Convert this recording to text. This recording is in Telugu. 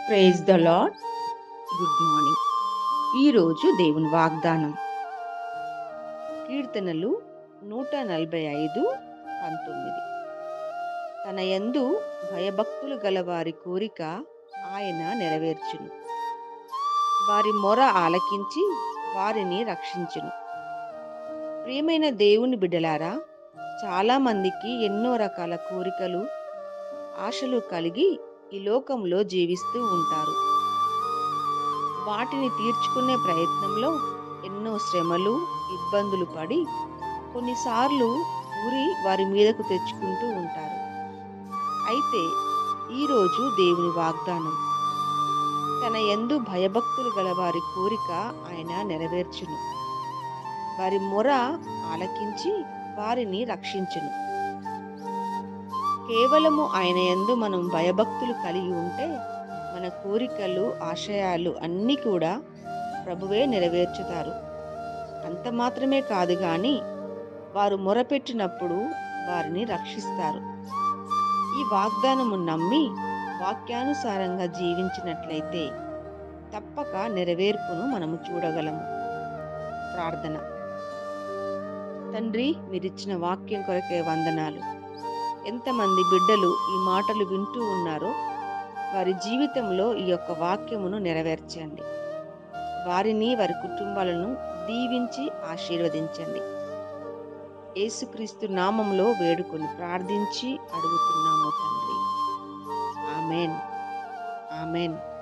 praise the Lord good morning ఈరోజు దేవుని వాగ్దానం కీర్తనలు నూట నలభై ఐదు పంతొమ్మిది తన యందు భయభక్తులు గల వారి కోరిక ఆయన నెరవేర్చును వారి మొర ఆలకించి వారిని రక్షించును ప్రియమైన దేవుని బిడ్డలారా చాలా మందికి ఎన్నో రకాల కోరికలు ఆశలు కలిగి ఈ లోకంలో జీవిస్తూ ఉంటారు వాటిని తీర్చుకునే ప్రయత్నంలో ఎన్నో శ్రమలు ఇబ్బందులు పడి కొన్నిసార్లు ఊరి వారి మీదకు తెచ్చుకుంటూ ఉంటారు అయితే ఈరోజు దేవుని వాగ్దానం తన ఎందు భయభక్తులు గల వారి కోరిక ఆయన నెరవేర్చును వారి మొర ఆలకించి వారిని రక్షించును కేవలము ఆయన యందు మనం భయభక్తులు కలిగి ఉంటే మన కోరికలు ఆశయాలు అన్నీ కూడా ప్రభువే నెరవేర్చుతారు అంత మాత్రమే కాదు కానీ వారు మొరపెట్టినప్పుడు వారిని రక్షిస్తారు ఈ వాగ్దానము నమ్మి వాక్యానుసారంగా జీవించినట్లయితే తప్పక నెరవేర్పును మనము చూడగలము ప్రార్థన తండ్రి మీరిచ్చిన వాక్యం కొరకే వందనాలు ఎంతమంది బిడ్డలు ఈ మాటలు వింటూ ఉన్నారో వారి జీవితంలో ఈ యొక్క వాక్యమును నెరవేర్చండి వారిని వారి కుటుంబాలను దీవించి ఆశీర్వదించండి యేసుక్రీస్తు నామంలో వేడుకొని ప్రార్థించి అడుగుతున్నాము తండ్రి ఆమెన్ ఆమెన్